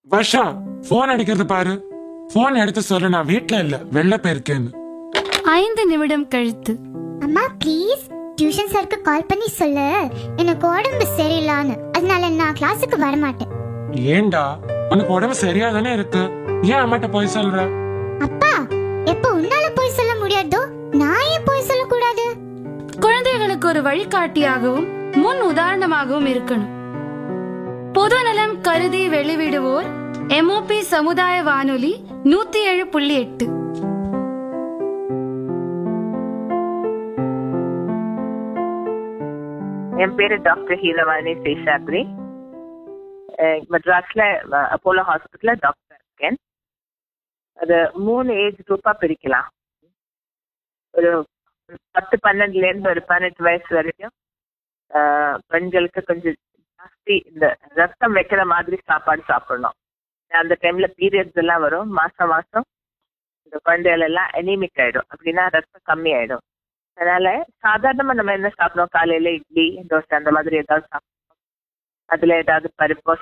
Varsha phone அடிக்கிறது பாரு phone எடுத்து சொல்லு நான் வீட்ல இல்ல வெளில போயிருக்கேன்னு ஐந்து நிமிடம் கழித்து அம்மா ப்ளீஸ் டியூஷன் சாருக்கு கால் பண்ணி சொல்லு எனக்கு உடம்பு சரியில்லான்னு அதனால நான் கிளாஸுக்கு வர மாட்டேன் ஏன்டா உனக்கு உடம்பு சரியா தானே இருக்கு ஏன் அம்மாட்ட போய் சொல்ற அப்பா எப்ப உன்னால போய் சொல்ல முடியாதோ நான் ஏன் போய் சொல்லக்கூடாது குழந்தைகளுக்கு ஒரு வழிகாட்டியாகவும் முன் உதாரணமாகவும் இருக்கணும் பொது நலம் கருதி வெளிவிடுவோர் எம்ஓபி சமுதாய வானொலி நூத்தி ஏழு புள்ளி எட்டு என் பேரு டாக்டர் ஹீலவாணி சேஷாத்ரி அஹ் மெட்ராஸ்ல அஹ், அப்போலோ ஹாஸ்பிட்டல்ல டாக்டர் இருக்கேன் அது மூணு ஏஜ் குரூப்பா பிரிக்கலாம் ஒரு பத்து பன்னெண்டுல இருந்து ஒரு பதினெட்டு வயசு வரைக்கும் அஹ், பெண்களுக்கு கொஞ்சம் ஜாஸ்தி இந்த ரத்தம் வைக்கிற மாதிரி சாப்பாடு சாப்பிடணும் அந்த டைம்ல பீரியட்ஸ் எல்லாம் வரும் மாசம் மாசம் இந்த குழந்தைகள் எல்லாம் அனீமிக் ஆயிடும் அப்படின்னா ரத்தம் கம்மி ஆயிடும் அதனால சாதாரணமா நம்ம என்ன சாப்பிடுவோம் காலையில இட்லி தோசை அந்த மாதிரி ஏதாவது சாப்பிடுவோம் அதுல ஏதாவது பருப்போ